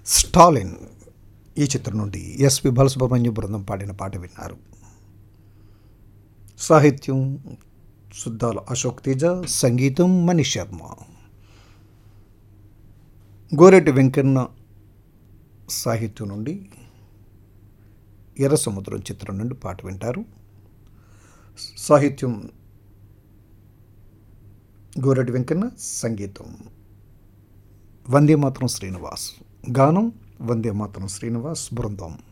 స్టాలిన్ ఈ చిత్రం నుండి ఎస్పి బాలసుబ్రహ్మణ్యం బృందం పాడిన పాట విన్నారు సాహిత్యం సుద్దాల అశోక్ తేజ సంగీతం మనీష్ శర్మ గోరెడ్డి వెంకన్న సాహిత్యం నుండి ఎర్ర సముద్రం చిత్రం నుండి పాట వింటారు సాహిత్యం గోరెడ్డి వెంకన్న సంగీతం వందే మాత్రం శ్రీనివాస్ గానం వందే మాత్రం శ్రీనివాస్ బృందం